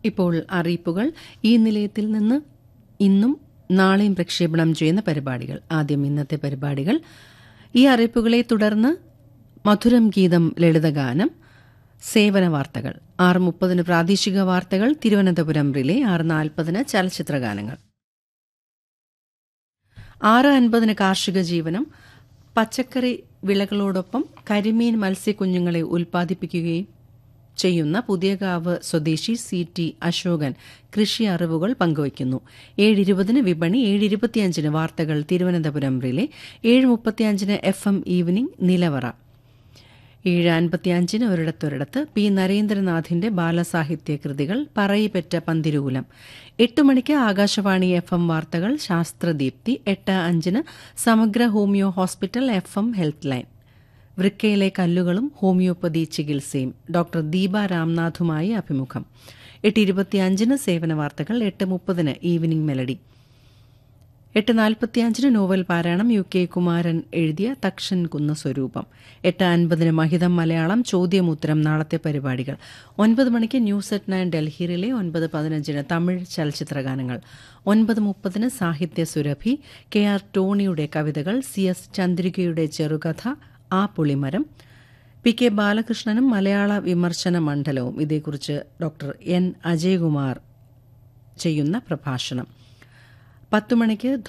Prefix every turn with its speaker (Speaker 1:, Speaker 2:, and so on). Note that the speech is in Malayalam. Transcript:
Speaker 1: ഇപ്പോൾ അറിയിപ്പുകൾ ഈ നിലയത്തിൽ നിന്ന് ഇന്നും നാളെയും പ്രക്ഷേപണം ചെയ്യുന്ന പരിപാടികൾ ആദ്യം ഇന്നത്തെ പരിപാടികൾ ഈ അറിയിപ്പുകളെ തുടർന്ന് മധുരം ഗീതം ലളിതഗാനം സേവന വാർത്തകൾ ആറ് മുപ്പതിന് പ്രാദേശിക വാർത്തകൾ തിരുവനന്തപുരം റിലേ ആറ് നാൽപ്പതിന് ചലച്ചിത്ര ഗാനങ്ങൾ ആറ് അൻപതിന് കാർഷിക ജീവനം പച്ചക്കറി വിളകളോടൊപ്പം കരിമീൻ മത്സ്യക്കുഞ്ഞുങ്ങളെ ഉൽപ്പാദിപ്പിക്കുകയും ചെയ്യുന്ന പുതിയകാവ് സ്വദേശി സി ടി അശോകൻ കൃഷി അറിവുകൾ പങ്കുവയ്ക്കുന്നു ഏഴ് ഇരുപതിന് വിപണി ഏഴ് ഇരുപത്തിയഞ്ചിന് വാർത്തകൾ തിരുവനന്തപുരം റിലേ ഏഴ് മുപ്പത്തിയഞ്ചിന് എഫ് എം ഈവനിംഗ് നിലവറ ഏഴ് അൻപത്തിയഞ്ചിന് ഒരിടത്തൊരിടത്ത് പി നരേന്ദ്രനാഥിന്റെ ബാലസാഹിത്യ കൃതികൾ പറയിപ്പെറ്റ പന്തിരൂലം എട്ട് മണിക്ക് ആകാശവാണി എഫ് എം വാർത്തകൾ ശാസ്ത്രദീപ്തി എട്ട് അഞ്ചിന് Samagra homoeo hospital F M health line വൃക്കയിലെ കല്ലുകളും ഹോമിയോപ്പതി ചികിത്സയും ഡോക്ടർ ദീപ രാംനാഥുമായി അഭിമുഖം എട്ട് ഇരുപത്തിയഞ്ചിന് സേവന വാർത്തകൾ എട്ട് മുപ്പതിന് ഈവനിംഗ് മെലഡി എട്ട് നാൽപ്പത്തിയഞ്ചിന് നോവൽ പാരായണം യു കെ കുമാരൻ എഴുതിയ തക്ഷൻ കുന്ന സ്വരൂപം എട്ട് അൻപതിന് മഹിതം മലയാളം ചോദ്യമുത്തരം നാളത്തെ പരിപാടികൾ ഒൻപത് മണിക്ക് ന്യൂസ് അറ്റ് നയൻ ഡൽഹിയിലെ ഒൻപത് പതിനഞ്ചിന് തമിഴ് ചലച്ചിത്ര ഗാനങ്ങൾ ഒൻപത് മുപ്പതിന് സാഹിത്യ സുരഭി കെ ആർ ടോണിയുടെ കവിതകൾ സി എസ് ചന്ദ്രികയുടെ ചെറുകഥ ആ പുളിമരം പി കെ ബാലകൃഷ്ണനും മലയാള വിമർശന മണ്ഡലവും ഇതേക്കുറിച്ച് ഡോക്ടർ എൻ അജയകുമാർ ചെയ്യുന്ന പ്രഭാഷണം പത്തു മണിക്ക്